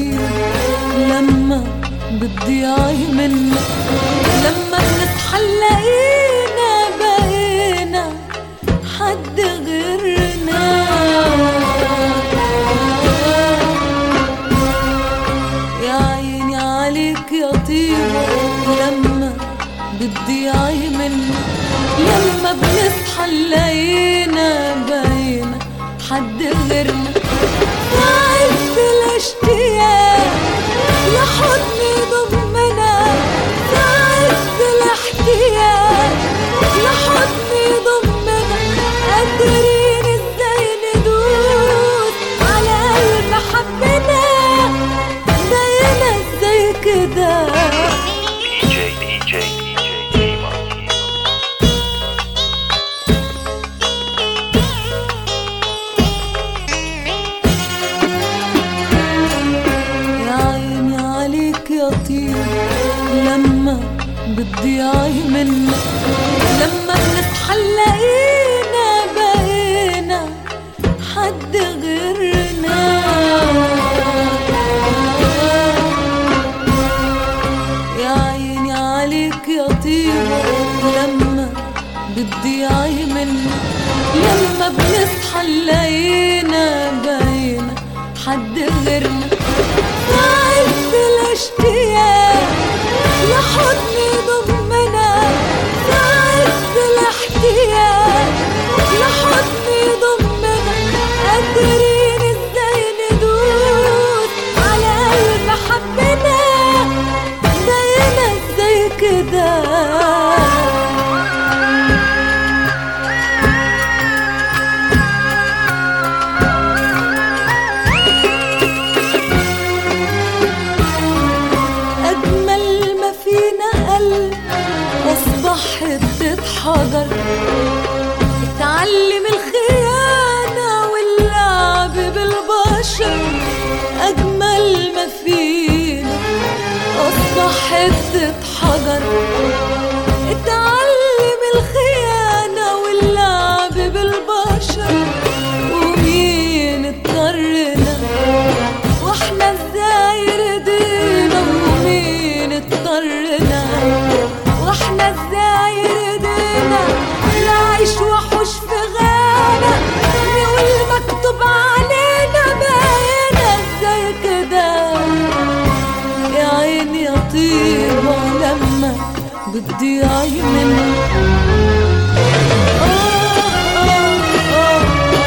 طيبة لما بتضيعي منا لما بنصحى نلاقينا بقينا حد غيرنا يا عيني عليك يا طيبة لما بتضيعي منا لما بنصحى نلاقينا بقينا حد غيرنا عز الاشتياق لحضن ضمنا عز الاحتياج لحضن ضمنا قادرين ازاي ندوس على قلب حبنا زينا ازاي كده DJ, DJ, DJ, Dima. يا عيني عليك يا طيب لما بتضيعي منا لما بنصحى نلاقينا بقينا حد غيرنا يا عيني عليك يا طيبة لما بتضيعي منا لما بنصحى نلاقينا بقينا حد غيرنا عز الاشتياق لحضن ضمنا عز الاحتياج لحضن ضمنا قادرين ازاي ندوس على قلب حبنا زينا ازاي كده أجمل ما فينا قلب أصبح حتة حجر اتعلم الخيانة واللعب بالبشر أجمل ما فينا أصبح حتة حجر اتعلم الخيانة واللعب بالبشر ومين اضطرنا واحنا ازاي رضينا ومين اضطرنا واحنا ازاي رضينا نعيش وحوش في غابة نقول مكتوب علينا بقينا ازاي كده يا عيني يا طيبة لما بتضيعي مني آه آه آه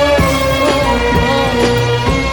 آه آه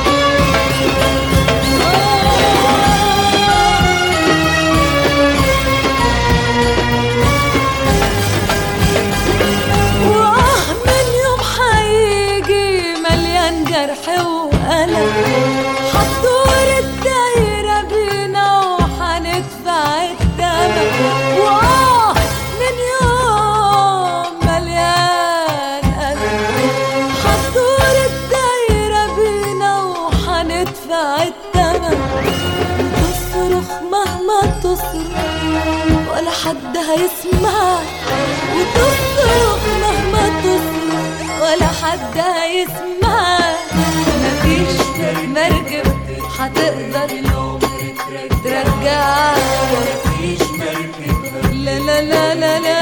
وآه من يوم حيجي مليان جرح وألم هتدور الدايرة بينا وهندفع التمن وآه من يوم مليان ألم هتدور الدايرة بينا وهندفع التمن تصرخ مهما تصرخ ولا حد هيسمع وتصرخ مهما تصرخ ولا حد هيسمع مفيش مركب هتقدر ترجع لا لا لا لا لا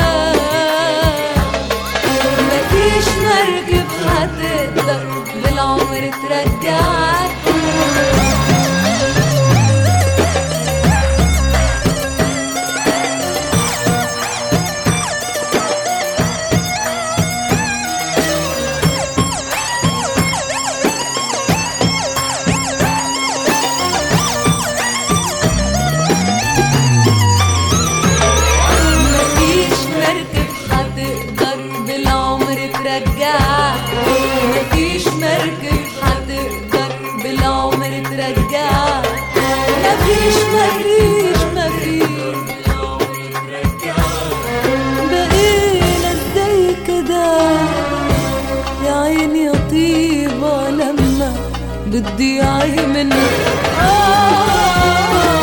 مفيش مركب هتقدر بالعمر ترجعك مفيش مركب هتقدر بالعمر ترجعك مفيش مركب هتقدر بالعمر ترجعك مفيش مفيش مفيش بقينا ازاي كده يا عيني يا طيبة لما بتضيعي مني آه